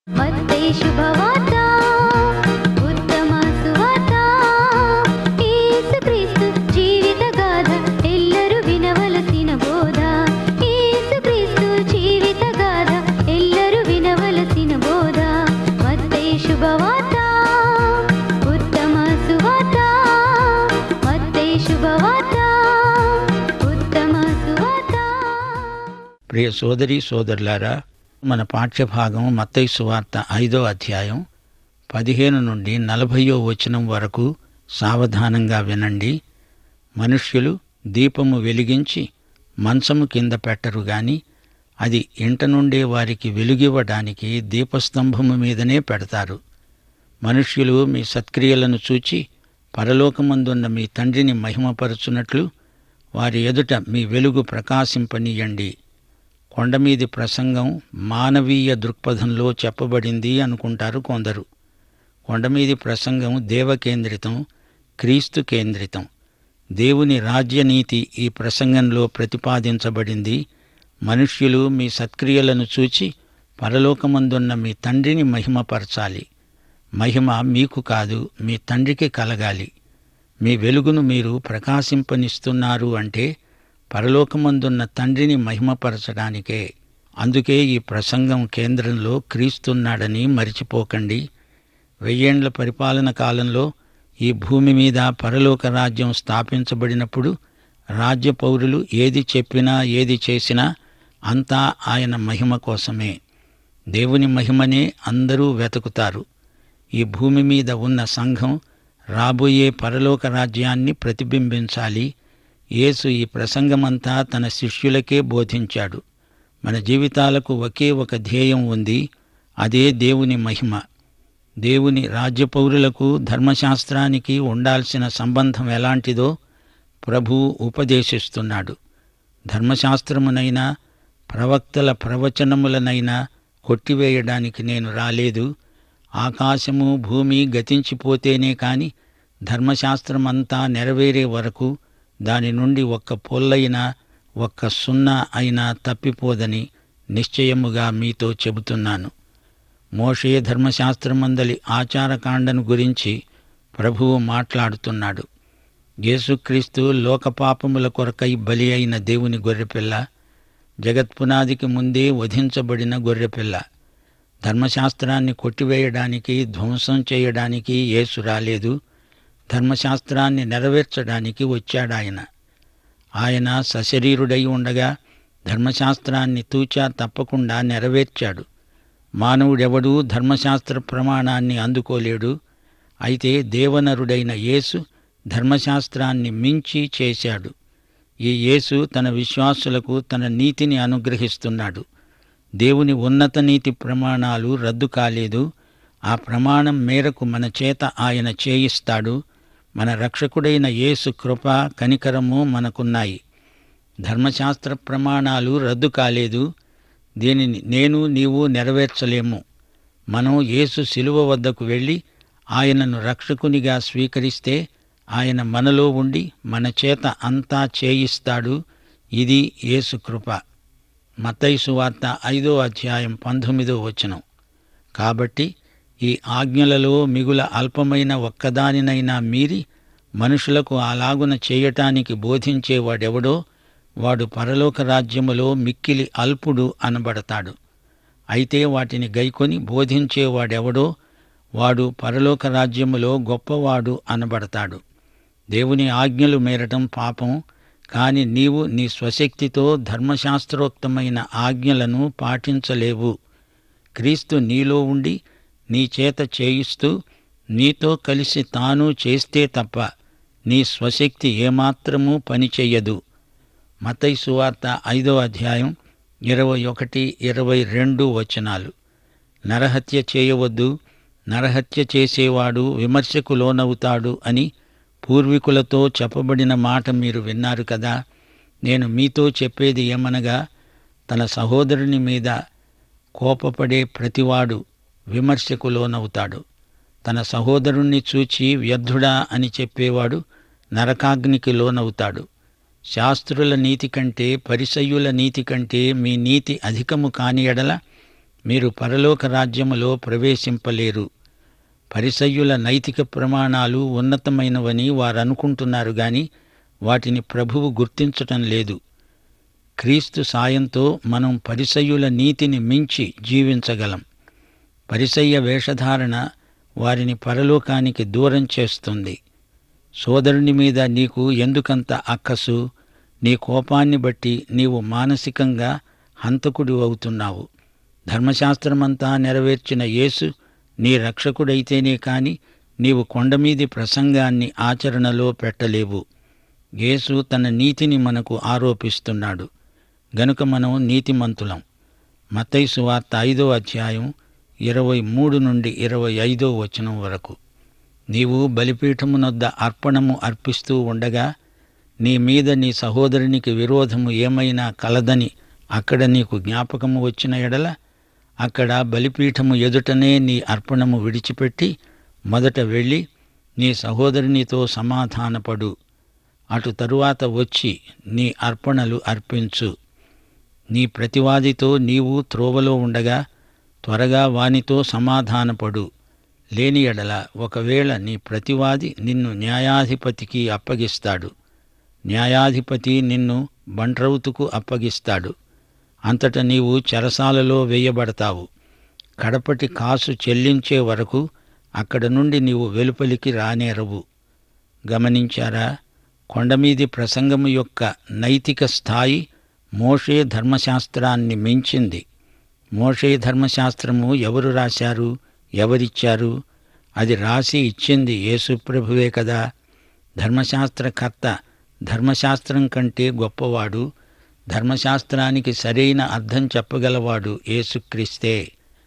మత్తయి శుభవార్త ఉత్తమ సువార్త యేసుక్రీస్తు జీవిత గాథ ఎల్లరూ వినవలసిన బోధ యేసుక్రీస్తు జీవిత గాథ ఎల్లరూ వినవలసిన బోధ మత్తయి శుభవార్త ఉత్తమ సువార్త మత్తయి శుభవార్త ఉత్తమ సువార్త ప్రియ సోదరి సోదరులారా మన పాఠ్యభాగం మత్తయి సువార్త ఐదో అధ్యాయం పదిహేను నుండి నలభయో వచనం వరకు సావధానంగా వినండి మనుష్యులు దీపము వెలిగించి మంచము కింద పెట్టరు గాని అది ఇంట నుండే వారికి వెలుగివ్వడానికి దీపస్తంభము మీదనే పెడతారు మనుష్యులు మీ సత్క్రియలను చూచి పరలోకమందున్న మీ తండ్రిని మహిమపరచునట్లు వారి ఎదుట మీ వెలుగు ప్రకాశింపనీయండి కొండమీది ప్రసంగం మానవీయ దృక్పథంలో చెప్పబడింది అనుకుంటారు కొందరు కొండమీది ప్రసంగం దేవకేంద్రితం క్రీస్తు కేంద్రితం దేవుని రాజ్యనీతి ఈ ప్రసంగంలో ప్రతిపాదించబడింది మనుష్యులు మీ సత్క్రియలను చూచి పరలోకమందున్న మీ తండ్రిని మహిమపరచాలి మహిమ మీకు కాదు మీ తండ్రికి కలగాలి మీ వెలుగును మీరు ప్రకాశింపనిస్తున్నారు అంటే పరలోకమందున్న తండ్రిని మహిమపరచడానికే అందుకే ఈ ప్రసంగం కేంద్రంలో క్రీస్తున్నాడని మరిచిపోకండి వెయ్యేండ్ల పరిపాలన కాలంలో ఈ భూమి మీద పరలోక రాజ్యం స్థాపించబడినప్పుడు రాజ్య పౌరులు ఏది చెప్పినా ఏది చేసినా అంతా ఆయన మహిమ కోసమే దేవుని మహిమనే అందరూ వెతుకుతారు ఈ భూమి మీద ఉన్న సంఘం రాబోయే పరలోక రాజ్యాన్ని ప్రతిబింబించాలి యేసు ఈ ప్రసంగమంతా తన శిష్యులకే బోధించాడు మన జీవితాలకు ఒకే ఒక ధ్యేయం ఉంది అదే దేవుని మహిమ దేవుని రాజ్యపౌరులకు ధర్మశాస్త్రానికి ఉండాల్సిన సంబంధం ఎలాంటిదో ప్రభు ఉపదేశిస్తున్నాడు ధర్మశాస్త్రమునైనా ప్రవక్తల ప్రవచనములనైనా కొట్టివేయడానికి నేను రాలేదు ఆకాశము భూమి గతించిపోతేనే కాని ధర్మశాస్త్రమంతా నెరవేరే వరకు దాని నుండి ఒక్క పొల్లైనా ఒక్క సున్నా అయినా తప్పిపోదని నిశ్చయముగా మీతో చెబుతున్నాను మోషే ధర్మశాస్త్రమందలి ఆచారకాండను గురించి ప్రభువు మాట్లాడుతున్నాడు యేసుక్రీస్తు లోకపాపముల కొరకై బలి అయిన దేవుని గొర్రెపిల్ల జగత్పునాదికి ముందే వధించబడిన గొర్రెపిల్ల ధర్మశాస్త్రాన్ని కొట్టివేయడానికి ధ్వంసం చేయడానికి యేసు రాలేదు ధర్మశాస్త్రాన్ని నెరవేర్చడానికి వచ్చాడాయన ఆయన సశరీరుడై ఉండగా ధర్మశాస్త్రాన్ని తూచా తప్పకుండా నెరవేర్చాడు మానవుడెవడూ ధర్మశాస్త్ర ప్రమాణాన్ని అందుకోలేడు అయితే దేవనరుడైన యేసు ధర్మశాస్త్రాన్ని మించి చేశాడు ఈ యేసు తన విశ్వాసులకు తన నీతిని అనుగ్రహిస్తున్నాడు దేవుని ఉన్నత నీతి ప్రమాణాలు రద్దు కాలేదు ఆ ప్రమాణం మేరకు మన చేత ఆయన చేయిస్తాడు మన రక్షకుడైన యేసు కృప కనికరము మనకున్నాయి ధర్మశాస్త్ర ప్రమాణాలు రద్దు కాలేదు దీనిని నేను నీవు నెరవేర్చలేము మనం యేసు శిలువ వద్దకు వెళ్ళి ఆయనను రక్షకునిగా స్వీకరిస్తే ఆయన మనలో ఉండి మన చేత అంతా చేయిస్తాడు ఇది యేసు కృప మత్తయి వార్త ఐదో అధ్యాయం పంతొమ్మిదో వచనం కాబట్టి ఈ ఆజ్ఞలలో మిగుల అల్పమైన ఒక్కదానినైనా మీరి మనుషులకు అలాగున చేయటానికి బోధించేవాడెవడో వాడు పరలోక రాజ్యములో మిక్కిలి అల్పుడు అనబడతాడు అయితే వాటిని గైకొని బోధించేవాడెవడో వాడు పరలోక రాజ్యములో గొప్పవాడు అనబడతాడు దేవుని ఆజ్ఞలు మేరటం పాపం కాని నీవు నీ స్వశక్తితో ధర్మశాస్త్రోక్తమైన ఆజ్ఞలను పాటించలేవు క్రీస్తు నీలో ఉండి నీ చేత చేయిస్తూ నీతో కలిసి తాను చేస్తే తప్ప నీ స్వశక్తి ఏమాత్రమూ పనిచెయ్యదు మతై సువార్త ఐదో అధ్యాయం ఇరవై ఒకటి ఇరవై రెండు వచనాలు నరహత్య చేయవద్దు నరహత్య చేసేవాడు విమర్శకు లోనవుతాడు అని పూర్వీకులతో చెప్పబడిన మాట మీరు విన్నారు కదా నేను మీతో చెప్పేది ఏమనగా తన సహోదరుని మీద కోపపడే ప్రతివాడు విమర్శకు లోనవుతాడు తన సహోదరుణ్ణి చూచి వ్యర్థుడా అని చెప్పేవాడు నరకాగ్నికి లోనవుతాడు శాస్త్రుల నీతి కంటే పరిసయ్యుల నీతి కంటే మీ నీతి అధికము కాని ఎడల మీరు పరలోక రాజ్యములో ప్రవేశింపలేరు పరిసయ్యుల నైతిక ప్రమాణాలు ఉన్నతమైనవని వారు అనుకుంటున్నారు గాని వాటిని ప్రభువు గుర్తించటం లేదు క్రీస్తు సాయంతో మనం పరిసయ్యుల నీతిని మించి జీవించగలం పరిసయ్య వేషధారణ వారిని పరలోకానికి దూరం చేస్తుంది సోదరుని మీద నీకు ఎందుకంత అక్కసు నీ కోపాన్ని బట్టి నీవు మానసికంగా హంతకుడు అవుతున్నావు ధర్మశాస్త్రమంతా నెరవేర్చిన యేసు నీ రక్షకుడైతేనే కాని నీవు కొండమీది ప్రసంగాన్ని ఆచరణలో పెట్టలేవు యేసు తన నీతిని మనకు ఆరోపిస్తున్నాడు గనుక మనం నీతిమంతులం మత్తయి సువార్త ఐదో అధ్యాయం ఇరవై మూడు నుండి ఇరవై ఐదో వచనం వరకు నీవు బలిపీఠమునొద్ద అర్పణము అర్పిస్తూ ఉండగా నీ మీద నీ సహోదరునికి విరోధము ఏమైనా కలదని అక్కడ నీకు జ్ఞాపకము వచ్చిన ఎడల అక్కడ బలిపీఠము ఎదుటనే నీ అర్పణము విడిచిపెట్టి మొదట వెళ్ళి నీ సహోదరునితో సమాధానపడు అటు తరువాత వచ్చి నీ అర్పణలు అర్పించు నీ ప్రతివాదితో నీవు త్రోవలో ఉండగా త్వరగా వానితో సమాధానపడు లేని ఎడల ఒకవేళ నీ ప్రతివాది నిన్ను న్యాయాధిపతికి అప్పగిస్తాడు న్యాయాధిపతి నిన్ను బంట్రౌతుకు అప్పగిస్తాడు అంతట నీవు చెరసాలలో వేయబడతావు కడపటి కాసు చెల్లించే వరకు అక్కడ నుండి నీవు వెలుపలికి రానేరవు గమనించారా కొండమీది ప్రసంగము యొక్క నైతిక స్థాయి మోషే ధర్మశాస్త్రాన్ని మించింది మోషే ధర్మశాస్త్రము ఎవరు రాశారు ఎవరిచ్చారు అది రాసి ఇచ్చింది యేసుప్రభువే కదా ధర్మశాస్త్రకర్త ధర్మశాస్త్రం కంటే గొప్పవాడు ధర్మశాస్త్రానికి సరైన అర్థం చెప్పగలవాడు యేసుక్రీస్తే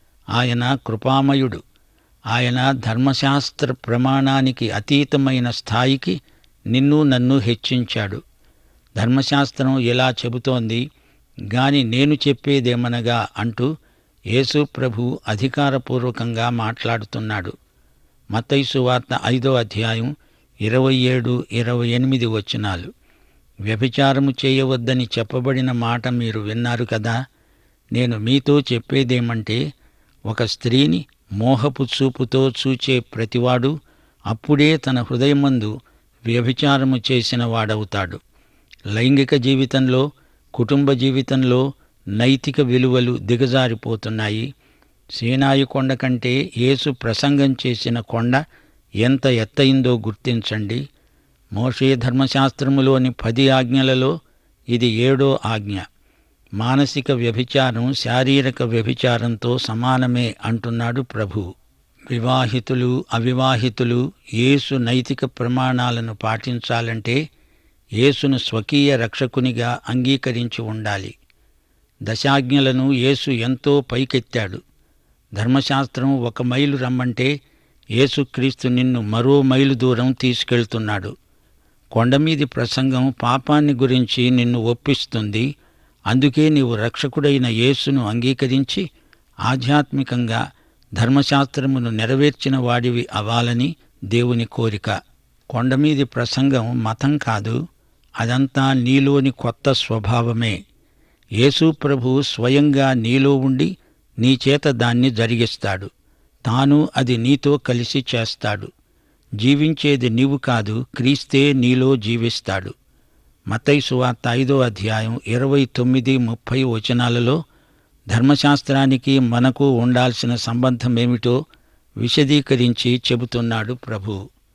ఆయన కృపామయుడు ఆయన ధర్మశాస్త్ర ప్రమాణానికి అతీతమైన స్థాయికి నిన్ను నన్ను హెచ్చించాడు ధర్మశాస్త్రం ఇలా చెబుతోంది గాని నేను చెప్పేదేమనగా అంటూ యేసు ప్రభు అధికారపూర్వకంగా మాట్లాడుతున్నాడు మత్తైసు వార్త ఐదో అధ్యాయం ఇరవై ఏడు ఇరవై ఎనిమిది వచనాలు వ్యభిచారము చేయవద్దని చెప్పబడిన మాట మీరు విన్నారు కదా నేను మీతో చెప్పేదేమంటే ఒక స్త్రీని మోహపు చూపుతో చూచే ప్రతివాడు అప్పుడే తన హృదయమందు వ్యభిచారము చేసిన వాడవుతాడు లైంగిక జీవితంలో కుటుంబ జీవితంలో నైతిక విలువలు దిగజారిపోతున్నాయి సీనాయి కొండ కంటే యేసు ప్రసంగం చేసిన కొండ ఎంత ఎత్తయిందో గుర్తించండి మోషే ధర్మశాస్త్రములోని పది ఆజ్ఞలలో ఇది ఏడో ఆజ్ఞ మానసిక వ్యభిచారం శారీరక వ్యభిచారంతో సమానమే అంటున్నాడు ప్రభు వివాహితులు అవివాహితులు యేసు నైతిక ప్రమాణాలను పాటించాలంటే యేసును స్వకీయ రక్షకునిగా అంగీకరించి ఉండాలి దశాజ్ఞలను యేసు ఎంతో పైకెత్తాడు ధర్మశాస్త్రం ఒక మైలు రమ్మంటే యేసుక్రీస్తు నిన్ను మరో మైలు దూరం తీసుకెళ్తున్నాడు కొండమీది ప్రసంగం పాపాన్ని గురించి నిన్ను ఒప్పిస్తుంది అందుకే నీవు రక్షకుడైన యేసును అంగీకరించి ఆధ్యాత్మికంగా ధర్మశాస్త్రమును నెరవేర్చిన వాడివి అవ్వాలని దేవుని కోరిక కొండమీది ప్రసంగం మతం కాదు అదంతా నీలోని కొత్త స్వభావమే యేసు ప్రభు స్వయంగా నీలో ఉండి నీ చేత దాన్ని జరిగిస్తాడు తాను అది నీతో కలిసి చేస్తాడు జీవించేది నీవు కాదు క్రీస్తే నీలో జీవిస్తాడు మతై సువార్త ఐదో అధ్యాయం ఇరవై తొమ్మిది ముప్పై వచనాలలో ధర్మశాస్త్రానికి మనకు ఉండాల్సిన సంబంధమేమిటో విశదీకరించి చెబుతున్నాడు ప్రభు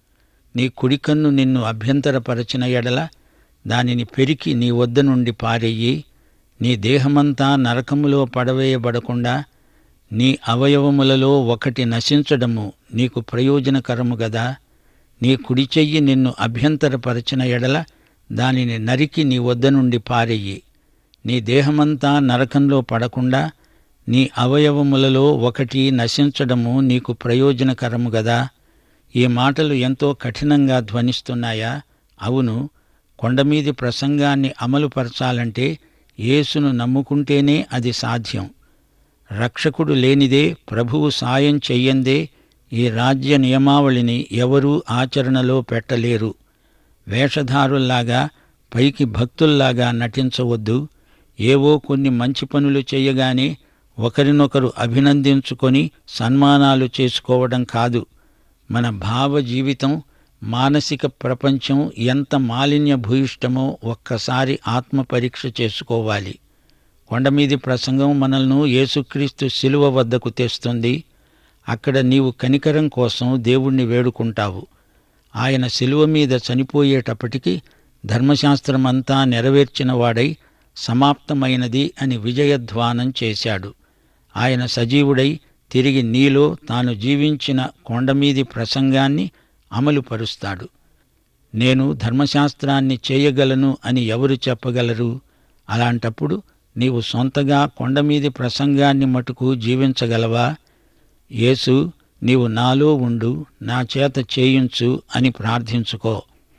నీ కుడికన్ను నిన్ను అభ్యంతరపరచిన ఎడల దానిని పెరికి నీ వద్ద నుండి పారెయ్యి నీ దేహమంతా నరకములో పడవేయబడకుండా నీ అవయవములలో ఒకటి నశించడము నీకు ప్రయోజనకరము గదా నీ కుడి చెయ్యి నిన్ను అభ్యంతరపరచిన ఎడల దానిని నరికి నీ వద్ద నుండి పారెయ్యి నీ దేహమంతా నరకంలో పడకుండా నీ అవయవములలో ఒకటి నశించడము నీకు ప్రయోజనకరము గదా ఈ మాటలు ఎంతో కఠినంగా ధ్వనిస్తున్నాయా అవును కొండమీది ప్రసంగాన్ని అమలుపరచాలంటే యేసును నమ్ముకుంటేనే అది సాధ్యం రక్షకుడు లేనిదే ప్రభువు సాయం చెయ్యందే ఈ రాజ్య నియమావళిని ఎవరూ ఆచరణలో పెట్టలేరు వేషధారుల్లాగా పైకి భక్తుల్లాగా నటించవద్దు ఏవో కొన్ని మంచి పనులు చేయగానే ఒకరినొకరు అభినందించుకొని సన్మానాలు చేసుకోవడం కాదు మన భావ జీవితం మానసిక ప్రపంచం ఎంత మాలిన్య భూయిష్టమో ఒక్కసారి ఆత్మ పరీక్ష చేసుకోవాలి కొండమీది ప్రసంగం మనల్ని యేసుక్రీస్తు శిలువ వద్దకు తెస్తుంది అక్కడ నీవు కనికరం కోసం దేవుణ్ణి వేడుకుంటావు ఆయన శిలువ మీద చనిపోయేటప్పటికి ధర్మశాస్త్రమంతా నెరవేర్చిన వాడై సమాప్తమైనది అని విజయధ్వానం చేశాడు ఆయన సజీవుడై తిరిగి నీలో తాను జీవించిన కొండమీది ప్రసంగాన్ని అమలుపరుస్తాడు నేను ధర్మశాస్త్రాన్ని చేయగలను అని ఎవరు చెప్పగలరు అలాంటప్పుడు నీవు సొంతగా కొండమీది ప్రసంగాన్ని మటుకు జీవించగలవా యేసు నీవు నాలో ఉండు నా చేత చేయించు అని ప్రార్థించుకో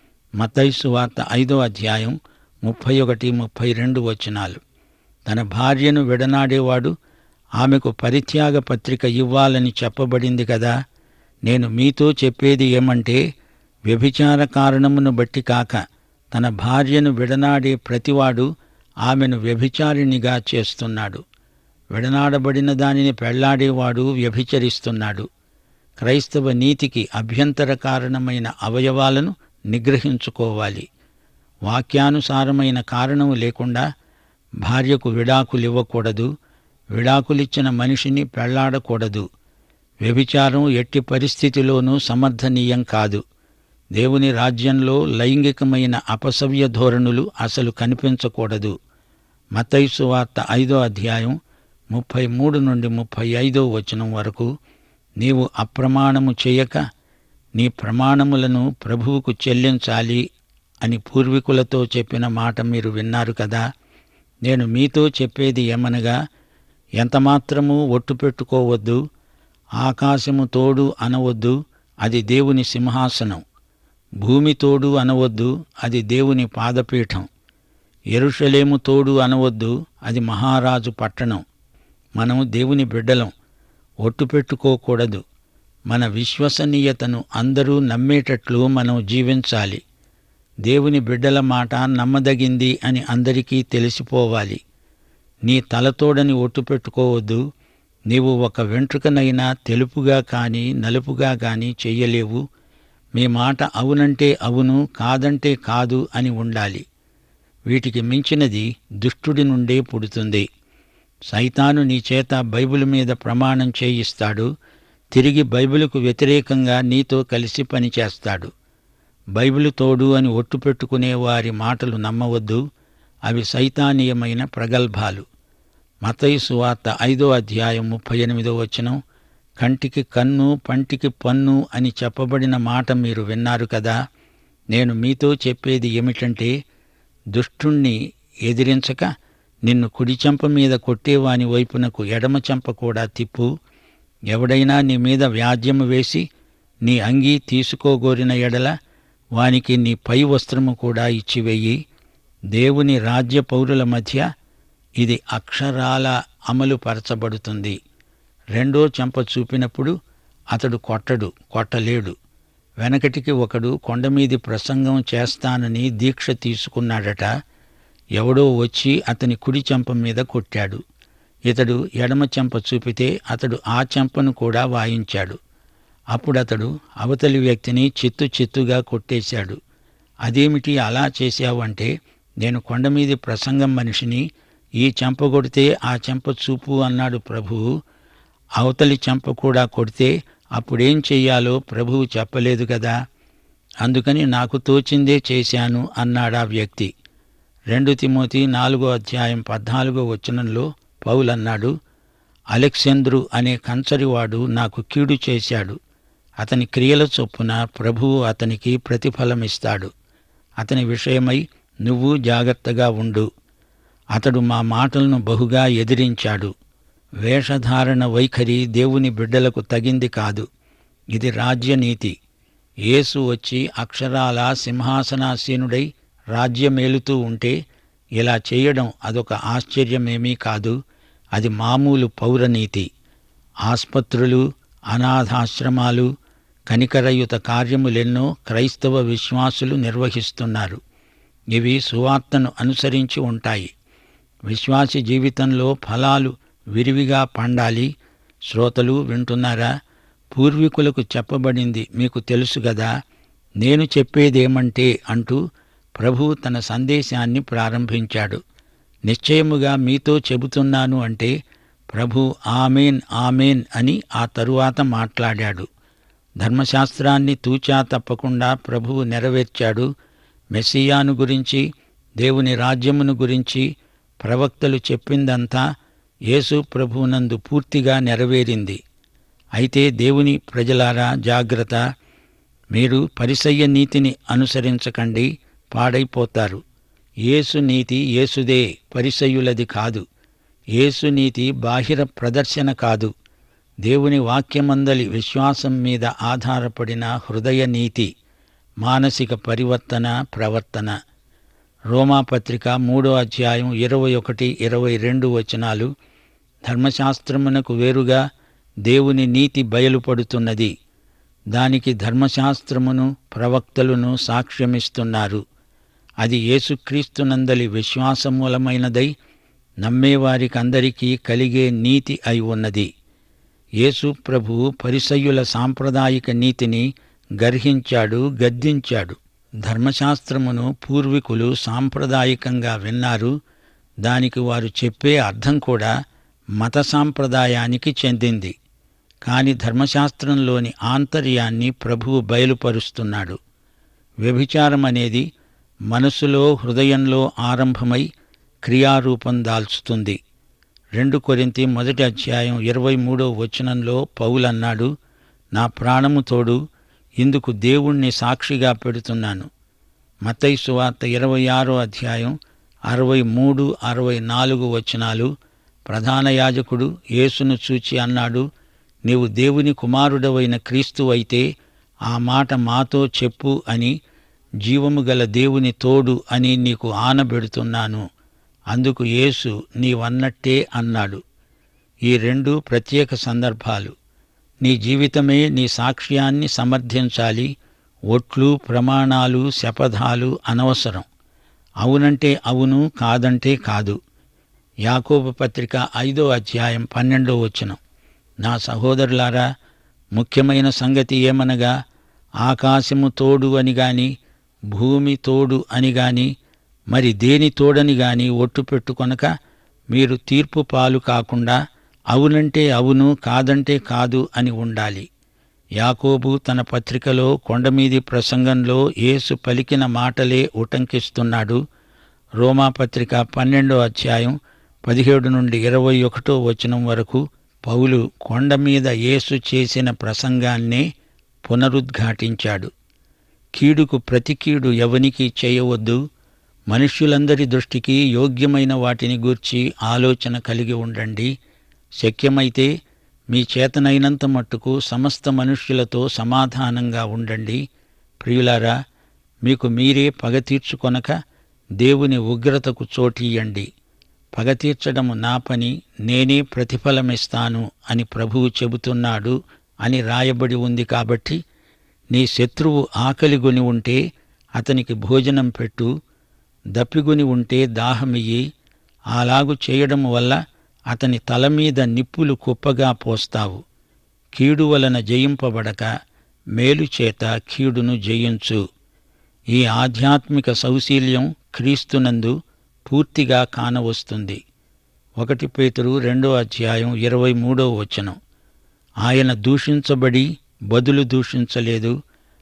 మతైసు వార్త ఐదో అధ్యాయం ముప్పై ఒకటి ముప్పై రెండు వచనాలు తన భార్యను విడనాడేవాడు ఆమెకు పరిత్యాగ పత్రిక ఇవ్వాలని చెప్పబడింది కదా నేను మీతో చెప్పేది ఏమంటే వ్యభిచార కారణమును బట్టి కాక తన భార్యను విడనాడే ప్రతివాడు ఆమెను వ్యభిచారిణిగా చేస్తున్నాడు విడనాడబడిన దానిని పెళ్లాడేవాడు వ్యభిచరిస్తున్నాడు క్రైస్తవ నీతికి అభ్యంతర కారణమైన అవయవాలను నిగ్రహించుకోవాలి వాక్యానుసారమైన కారణం లేకుండా భార్యకు విడాకులివ్వకూడదు విడాకులిచ్చిన మనిషిని పెళ్లాడకూడదు వ్యభిచారం ఎట్టి పరిస్థితిలోనూ సమర్థనీయం కాదు దేవుని రాజ్యంలో లైంగికమైన అపసవ్య ధోరణులు అసలు కనిపించకూడదు మతైసు వార్త ఐదో అధ్యాయం ముప్పై మూడు నుండి ముప్పై ఐదో వచనం వరకు నీవు అప్రమాణము చేయక నీ ప్రమాణములను ప్రభువుకు చెల్లించాలి అని పూర్వీకులతో చెప్పిన మాట మీరు విన్నారు కదా నేను మీతో చెప్పేది ఏమనగా ఎంతమాత్రము ఒట్టు పెట్టుకోవద్దు ఆకాశము తోడు అనవద్దు అది దేవుని సింహాసనం భూమి తోడు అనవద్దు అది దేవుని పాదపీఠం ఎరుషలేము తోడు అనవద్దు అది మహారాజు పట్టణం మనం దేవుని బిడ్డలం ఒట్టు పెట్టుకోకూడదు మన విశ్వసనీయతను అందరూ నమ్మేటట్లు మనం జీవించాలి దేవుని బిడ్డల మాట నమ్మదగింది అని అందరికీ తెలిసిపోవాలి నీ తలతోడని ఒట్టు పెట్టుకోవద్దు నీవు ఒక వెంట్రుకనైనా తెలుపుగా కానీ నలుపుగా కానీ చెయ్యలేవు మీ మాట అవునంటే అవును కాదంటే కాదు అని ఉండాలి వీటికి మించినది దుష్టుడి నుండే పుడుతుంది సైతాను నీ చేత బైబిల్ మీద ప్రమాణం చేయిస్తాడు తిరిగి బైబిలుకు వ్యతిరేకంగా నీతో కలిసి పనిచేస్తాడు బైబిలు తోడు అని ఒట్టు పెట్టుకునే వారి మాటలు నమ్మవద్దు అవి సైతానీయమైన ప్రగల్భాలు మతయి సువార్త ఐదో అధ్యాయం ముప్పై ఎనిమిదో వచనం కంటికి కన్ను పంటికి పన్ను అని చెప్పబడిన మాట మీరు విన్నారు కదా నేను మీతో చెప్పేది ఏమిటంటే దుష్టుణ్ణి ఎదిరించక నిన్ను కుడి చెంప మీద కొట్టేవాని వైపునకు ఎడమ చెంప కూడా తిప్పు ఎవడైనా నీ మీద వ్యాజ్యము వేసి నీ అంగీ తీసుకోగోరిన ఎడల వానికి నీ పై వస్త్రము కూడా ఇచ్చివెయ్యి దేవుని రాజ్య పౌరుల మధ్య ఇది అక్షరాల అమలు పరచబడుతుంది రెండో చెంప చూపినప్పుడు అతడు కొట్టడు కొట్టలేడు వెనకటికి ఒకడు కొండమీది ప్రసంగం చేస్తానని దీక్ష తీసుకున్నాడట ఎవడో వచ్చి అతని కుడి చెంప మీద కొట్టాడు ఇతడు ఎడమ చెంప చూపితే అతడు ఆ చెంపను కూడా వాయించాడు అప్పుడతడు అవతలి వ్యక్తిని చిత్తు చిత్తుగా కొట్టేశాడు అదేమిటి అలా చేశావంటే నేను కొండమీది ప్రసంగం మనిషిని ఈ చెంప కొడితే ఆ చెంప చూపు అన్నాడు ప్రభువు అవతలి చెంప కూడా కొడితే అప్పుడేం చెయ్యాలో ప్రభువు చెప్పలేదు కదా అందుకని నాకు తోచిందే చేశాను అన్నాడా వ్యక్తి రెండు తిమోతి నాలుగో అధ్యాయం పద్నాలుగో వచనంలో పౌలన్నాడు అలెక్సేంద్రు అనే కంచరివాడు నాకు కీడు చేశాడు అతని క్రియల చొప్పున ప్రభువు అతనికి ప్రతిఫలమిస్తాడు అతని విషయమై నువ్వు జాగ్రత్తగా ఉండు అతడు మా మాటలను బహుగా ఎదిరించాడు వేషధారణ వైఖరి దేవుని బిడ్డలకు తగింది కాదు ఇది రాజ్యనీతి యేసు వచ్చి అక్షరాల సింహాసనాసీనుడై రాజ్యమేలుతూ ఉంటే ఇలా చేయడం అదొక ఆశ్చర్యమేమీ కాదు అది మామూలు పౌరనీతి ఆస్పత్రులు అనాథాశ్రమాలు కనికరయుత కార్యములెన్నో క్రైస్తవ విశ్వాసులు నిర్వహిస్తున్నారు ఇవి సువార్తను అనుసరించి ఉంటాయి విశ్వాసి జీవితంలో ఫలాలు విరివిగా పండాలి శ్రోతలు వింటున్నారా పూర్వీకులకు చెప్పబడింది మీకు తెలుసు గదా నేను చెప్పేదేమంటే అంటూ ప్రభు తన సందేశాన్ని ప్రారంభించాడు నిశ్చయముగా మీతో చెబుతున్నాను అంటే ప్రభు ఆమెన్ ఆమెన్ అని ఆ తరువాత మాట్లాడాడు ధర్మశాస్త్రాన్ని తూచా తప్పకుండా ప్రభువు నెరవేర్చాడు మెస్సియాను గురించి దేవుని రాజ్యమును గురించి ప్రవక్తలు చెప్పిందంతా యేసు ప్రభువునందు పూర్తిగా నెరవేరింది అయితే దేవుని ప్రజలారా జాగ్రత్త మీరు పరిసయ్య నీతిని అనుసరించకండి పాడైపోతారు యేసు నీతి యేసుదే పరిసయ్యులది కాదు యేసు నీతి బాహిర ప్రదర్శన కాదు దేవుని వాక్యమందలి విశ్వాసం మీద ఆధారపడిన హృదయ నీతి మానసిక పరివర్తన ప్రవర్తన రోమాపత్రిక మూడో అధ్యాయం ఇరవై ఒకటి ఇరవై రెండు వచనాలు ధర్మశాస్త్రమునకు వేరుగా దేవుని నీతి బయలుపడుతున్నది దానికి ధర్మశాస్త్రమును ప్రవక్తలును సాక్ష్యమిస్తున్నారు అది యేసుక్రీస్తునందలి విశ్వాసమూలమైనదై నమ్మేవారికందరికీ కలిగే నీతి అయి ఉన్నది యేసు ప్రభువు పరిసయ్యుల సాంప్రదాయిక నీతిని గర్హించాడు గద్దించాడు ధర్మశాస్త్రమును పూర్వీకులు సాంప్రదాయకంగా విన్నారు దానికి వారు చెప్పే అర్థం కూడా మత సాంప్రదాయానికి చెందింది కాని ధర్మశాస్త్రంలోని ఆంతర్యాన్ని ప్రభువు బయలుపరుస్తున్నాడు వ్యభిచారం అనేది మనసులో హృదయంలో ఆరంభమై క్రియారూపం దాల్చుతుంది రెండు కొరింతి మొదటి అధ్యాయం ఇరవై మూడో వచనంలో పౌలన్నాడు నా ప్రాణము తోడు ఇందుకు దేవుణ్ణి సాక్షిగా పెడుతున్నాను మత్తయి సువార్త ఇరవై ఆరో అధ్యాయం అరవై మూడు అరవై నాలుగు వచనాలు ప్రధాన యాజకుడు యేసును చూచి అన్నాడు నీవు దేవుని కుమారుడవైన క్రీస్తు అయితే ఆ మాట మాతో చెప్పు అని జీవము గల దేవుని తోడు అని నీకు ఆనబెడుతున్నాను అందుకు యేసు నీవన్నట్టే అన్నాడు ఈ రెండు ప్రత్యేక సందర్భాలు నీ జీవితమే నీ సాక్ష్యాన్ని సమర్థించాలి ఒట్లు ప్రమాణాలు శపథాలు అనవసరం అవునంటే అవును కాదంటే కాదు యాకోబు పత్రిక ఐదో అధ్యాయం పన్నెండో వచనం నా సహోదరులారా ముఖ్యమైన సంగతి ఏమనగా ఆకాశము తోడు అని గాని భూమి తోడు అని గాని మరి దేని తోడని గాని ఒట్టు పెట్టుకొనక మీరు తీర్పు పాలు కాకుండా అవునంటే అవును కాదంటే కాదు అని ఉండాలి యాకోబు తన పత్రికలో కొండమీది ప్రసంగంలో యేసు పలికిన మాటలే ఉటంకిస్తున్నాడు రోమాపత్రిక పన్నెండో అధ్యాయం పదిహేడు నుండి ఇరవై ఒకటో వచనం వరకు పౌలు కొండ మీద యేసు చేసిన ప్రసంగాన్నే పునరుద్ఘాటించాడు కీడుకు ప్రతి కీడు ఎవనికి చేయవద్దు మనుష్యులందరి దృష్టికి యోగ్యమైన వాటిని గూర్చి ఆలోచన కలిగి ఉండండి శక్యమైతే మీ చేతనైనంత మట్టుకు సమస్త మనుష్యులతో సమాధానంగా ఉండండి ప్రియులారా మీకు మీరే పగ తీర్చుకొనక దేవుని ఉగ్రతకు చోటియండి పగ తీర్చడము నా పని నేనే ప్రతిఫలమిస్తాను అని ప్రభువు చెబుతున్నాడు అని రాయబడి ఉంది కాబట్టి నీ శత్రువు ఆకలిగొని ఉంటే అతనికి భోజనం పెట్టు దప్పిగొని ఉంటే దాహమియ్యి అలాగు చేయడం వల్ల అతని తల మీద నిప్పులు కుప్పగా పోస్తావు కీడు వలన జయింపబడక మేలు చేత కీడును జయించు ఈ ఆధ్యాత్మిక సౌశీల్యం క్రీస్తునందు పూర్తిగా కానవస్తుంది ఒకటి పేతురు రెండో అధ్యాయం ఇరవై మూడో వచనం ఆయన దూషించబడి బదులు దూషించలేదు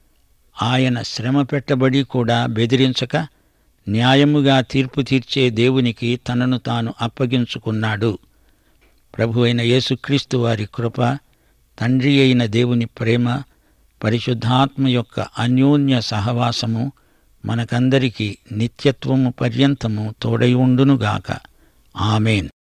ఆయన శ్రమ పెట్టబడి కూడా బెదిరించక న్యాయముగా తీర్పు తీర్చే దేవునికి తనను తాను అప్పగించుకున్నాడు ప్రభు అయిన యేసుక్రీస్తు వారి కృప తండ్రి అయిన దేవుని ప్రేమ పరిశుద్ధాత్మ యొక్క అన్యోన్య సహవాసము మనకందరికీ నిత్యత్వము పర్యంతము తోడై ఉండునుగాక ఆమెన్